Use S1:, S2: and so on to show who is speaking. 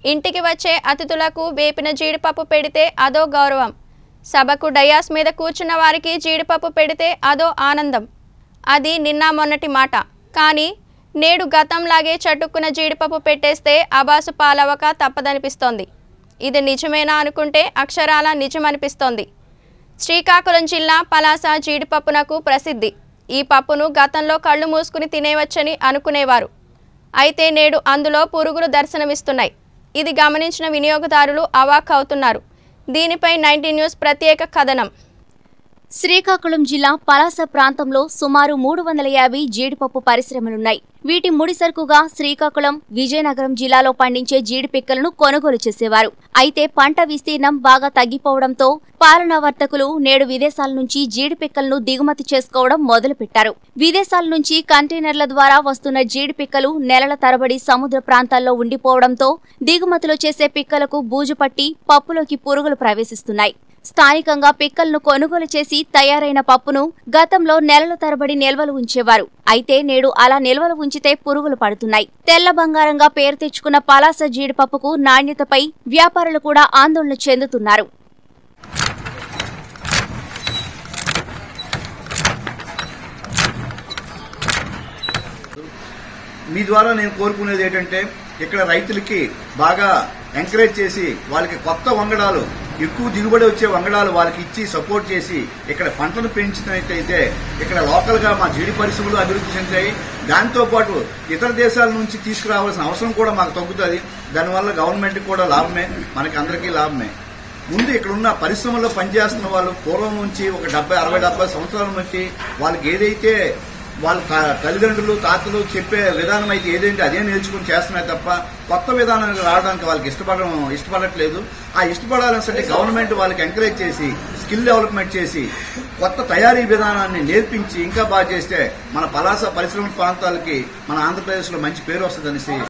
S1: ఇంటికి వచ్చే అతిథులకు వేపిన జీడిపప్పు పెడితే అదో గౌరవం సభకు డయాస్ మీద కూర్చున్న వారికి జీడిపప్పు పెడితే అదో ఆనందం అది నిన్న మొన్నటి మాట కానీ నేడు గతంలాగే చటుక్కున జీడిపప్పు పెట్టేస్తే అబాసు పాలవక తప్పదనిపిస్తోంది ఇది నిజమేనా అనుకుంటే అక్షరాల నిజమనిపిస్తోంది శ్రీకాకుళం జిల్లా పలాస జీడిపప్పునకు ప్రసిద్ధి ఈ పప్పును గతంలో కళ్ళు మూసుకుని తినేవచ్చని అనుకునేవారు అయితే నేడు అందులో పురుగులు దర్శనమిస్తున్నాయి ఇది గమనించిన వినియోగదారులు అవాక్ అవుతున్నారు దీనిపై నైన్టీ న్యూస్ ప్రత్యేక కథనం
S2: శ్రీకాకుళం జిల్లా పలాస ప్రాంతంలో సుమారు మూడు వందల యాభై జీడిపప్పు పరిశ్రమలున్నాయి వీటి ముడి సరుకుగా శ్రీకాకుళం విజయనగరం జిల్లాలో పండించే జీడి పిక్కలను కొనుగోలు చేసేవారు అయితే పంట విస్తీర్ణం బాగా తగ్గిపోవడంతో పాలనా వర్తకులు నేడు విదేశాల నుంచి జీడి పిక్కలను దిగుమతి చేసుకోవడం మొదలుపెట్టారు విదేశాల నుంచి కంటైనర్ల ద్వారా వస్తున్న జీడి పిక్కలు నెలల తరబడి సముద్ర ప్రాంతాల్లో ఉండిపోవడంతో దిగుమతులు చేసే పిక్కలకు బూజు పట్టి పప్పులోకి పురుగులు ప్రవేశిస్తున్నాయి స్థానికంగా పిక్కలను కొనుగోలు చేసి తయారైన పప్పును గతంలో నెలల తరబడి నిల్వలు ఉంచేవారు అయితే నేడు అలా నిల్వలు ఉంచితే పురుగులు పడుతున్నాయి తెల్ల బంగారంగా పేరు తెచ్చుకున్న పలాస జీడిపప్పుకు నాణ్యతపై వ్యాపారులు కూడా ఆందోళన చెందుతున్నారు
S3: మీ ద్వారా నేను కోరుకునేది ఏంటంటే ఇక్కడ రైతులకి బాగా ఎంకరేజ్ చేసి వాళ్ళకి కొత్త వంగడాలు ఎక్కువ దిగుబడి వచ్చే వంగడాలు వాళ్ళకి ఇచ్చి సపోర్ట్ చేసి ఇక్కడ పంటను పెంచినట్టయితే ఇక్కడ లోకల్ గా మా జీడి పరిశ్రమలు అభివృద్ధి చెందాయి దాంతో పాటు ఇతర దేశాల నుంచి తీసుకురావాల్సిన అవసరం కూడా మాకు తగ్గుతుంది దానివల్ల గవర్నమెంట్ కూడా లాభమే మనకి అందరికీ లాభమే ముందు ఇక్కడ ఉన్న పరిశ్రమల్లో పనిచేస్తున్న వాళ్ళు పూర్వం నుంచి ఒక డెబ్బై అరవై డెబ్బై సంవత్సరాల నుంచి వాళ్ళకి ఏదైతే వాళ్ళ త- తల్లిదండ్రులు తాతలు చెప్పే విధానం అయితే ఏదైతే అదే నేర్చుకుని చేస్తున్నాయి తప్ప కొత్త విధానానికి రావడానికి వాళ్ళకి ఇష్టపడడం ఇష్టపడట్లేదు ఆ ఇష్టపడాలంటే గవర్నమెంట్ వాళ్ళకి ఎంకరేజ్ చేసి స్కిల్ డెవలప్మెంట్ చేసి కొత్త తయారీ విధానాన్ని నేర్పించి ఇంకా బాగా చేస్తే మన పలాస పరిశ్రమ ప్రాంతాలకి మన ఆంధ్రప్రదేశ్లో మంచి పేరు వస్తుందనేసి